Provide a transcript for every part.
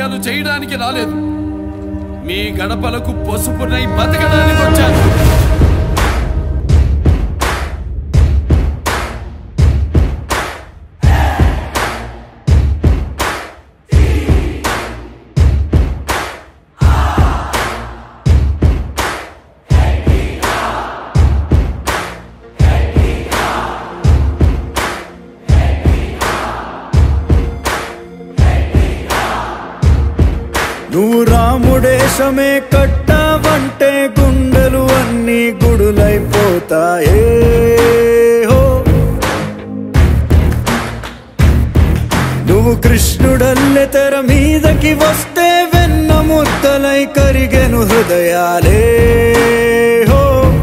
రాజకీయాలు చేయడానికి రాలేదు మీ గడపలకు పసుపునై బతకడానికి వచ్చాను నువ్వు రాముడేశమే కట్టావంటే గుండెలు అన్ని గుడులైపోతాయే హో నువ్వు కృష్ణుడల్లె తెర మీదకి వస్తే వెన్న ముద్దలై కరిగెను హృదయాలే హో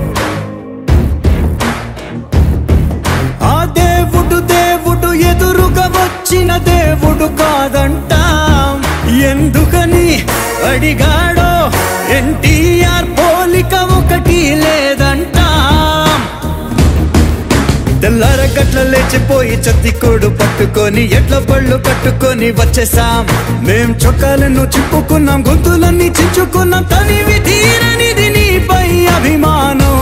ఆ దేవుడు దేవుడు ఎదురుగా వచ్చిన దేవుడు కాదంటాం ఎందుకని అడిగాడో ఎన్టీఆర్ పోలిక ఒకటి లేదంటాం తెల్లారగట్ల లేచిపోయి చత్తికోడు పట్టుకొని ఎట్ల పళ్ళు కట్టుకొని వచ్చేసాం మేం చొక్కాలను చిప్పుకున్నాం గొంతులన్నీ చించుకున్నాం తనివి తీరనిది నీపై అభిమానం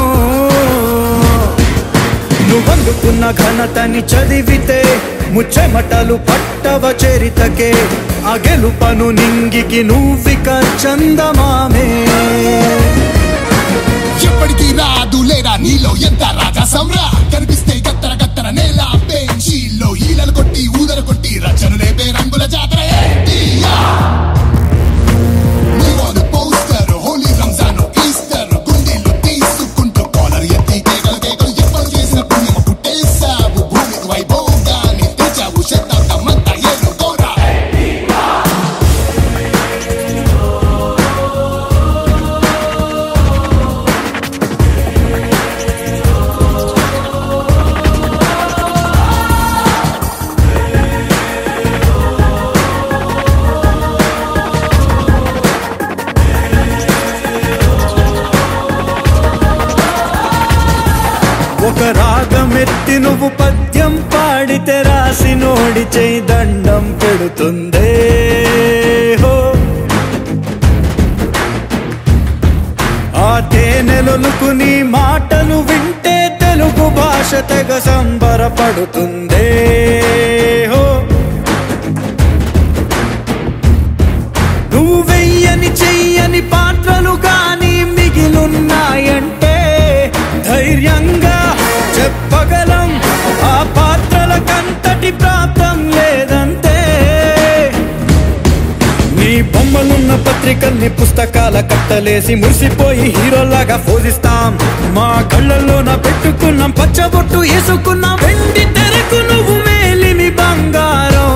నువ్వందుకున్న ఘనతని చదివితే ముచ్చెమటలు పట్టవ చరితకే ఆ గెలుపను నింగికి నువ్విక చందమామే ఎప్పటికీ రాదు లేరా నీలో ఎంత రాజా సమ్రా కనిపిస్తే గత్తర గత్తర నేల బెంచీల్లో ఈలలు కొట్టి ఊదర కొట్టి రచన రేపే రంగుల జాతర ఎన్టీఆర్. నీలోని పోస్టర్ హోలీ రంజాన్ ఈస్టర్ గుండీలు తీసుకుంటూ కాలర్ ఎత్తి కేకలు కేకలు ఎప్పుడు చేసిన పుణ్యం పుట్టేశావు భూమికి వైభోగాన్ని తెచ్చావు శతాబ్దమంతా ఏలుకోరా ఒక రాగమెత్తి నువ్వు పద్యం పాడితే రాసి నోడి చేయి దండం పెడుతుందే హో ఆ తేనెలొలుకు నీ మాటలు వింటే తెలుగు భాష తెగ సంబరపడుతుందే హో నువ్వు వెయ్యని చెయ్యని పాత్రలు కానీ మిగిలున్నాయంటే ధైర్యంగా చెప్పగలం ఆ పాత్రలకంతటి ప్రాప్తం లేదంతే నీ బొమ్మలున్న పత్రికల్ని పుస్తకాల కట్టలేసి మురిసిపోయి హీరోలాగా పోజిస్తాం మా కళ్ళల్లోన పెట్టుకున్నాం పచ్చబొట్టు వేసుకున్నాం వెండి తెరకు నువ్వు మేలిమి బంగారం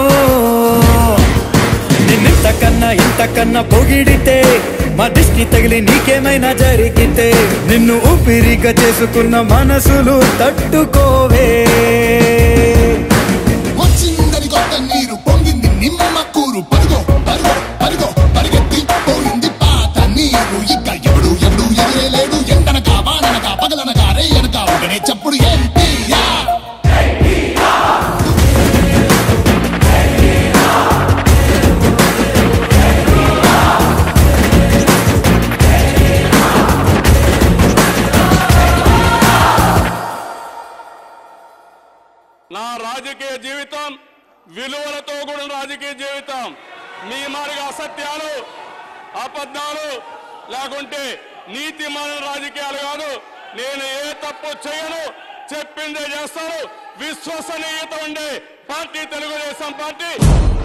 నిన్నింతకన్నా ఇంతకన్నా పొగిడితే మా దిష్టి తగిలి నీకేమైనా జరిగితే నిన్ను ఊపిరిగా చేసుకున్న మనసులు తట్టుకోవే వచ్చిందని కొత్త నీరు పొంగింది నిమ్మ కూరు పరుగో పరుగో పరుగో పరిగెత్తి పోయింది పాత నీరు ఇక ఎవడు ఎవడు ఎదురేలేడు ఎండనక వాననక పగలనక రేయనక ఒకనే చప్పుడు ఎన్టీఆర్ నా రాజకీయ జీవితం విలువలతో కూడిన రాజకీయ జీవితం మీ మారిగా అసత్యాలు అబద్ధాలు లేకుంటే నీతి మాలిన రాజకీయాలు కాదు నేను ఏ తప్పు చేయను చెప్పిందే చేస్తాను విశ్వసనీయత ఉండే పార్టీ తెలుగుదేశం పార్టీ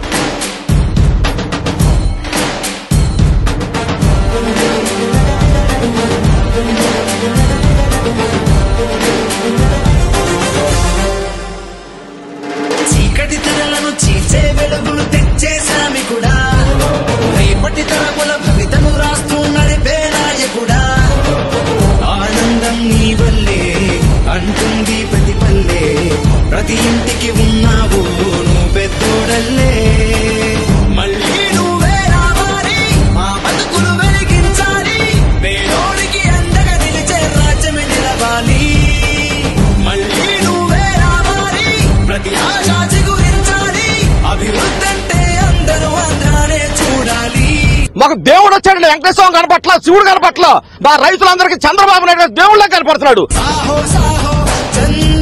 చీకటి తెరలను చీల్చే వెలుగులు తెచ్చే సామికుడా రేపటి తరముల భవితను రాస్తూ నడిపే నాయకుడా ఆనందం నీ వల్లే అంటుంది ప్రతి పల్లె ప్రతి ఇంటికి ఉన్నావు నువ్వు పెద్దోడల్లే ఒక దేవుడు వచ్చాడు వెంకటేశ్వరం కనపట్ల శివుడు కనపట్ల మా రైతులందరికీ చంద్రబాబు నాయుడు గారు దేవుళ్ళ కనపడుతున్నాడు సాహో సాహో చంద్ర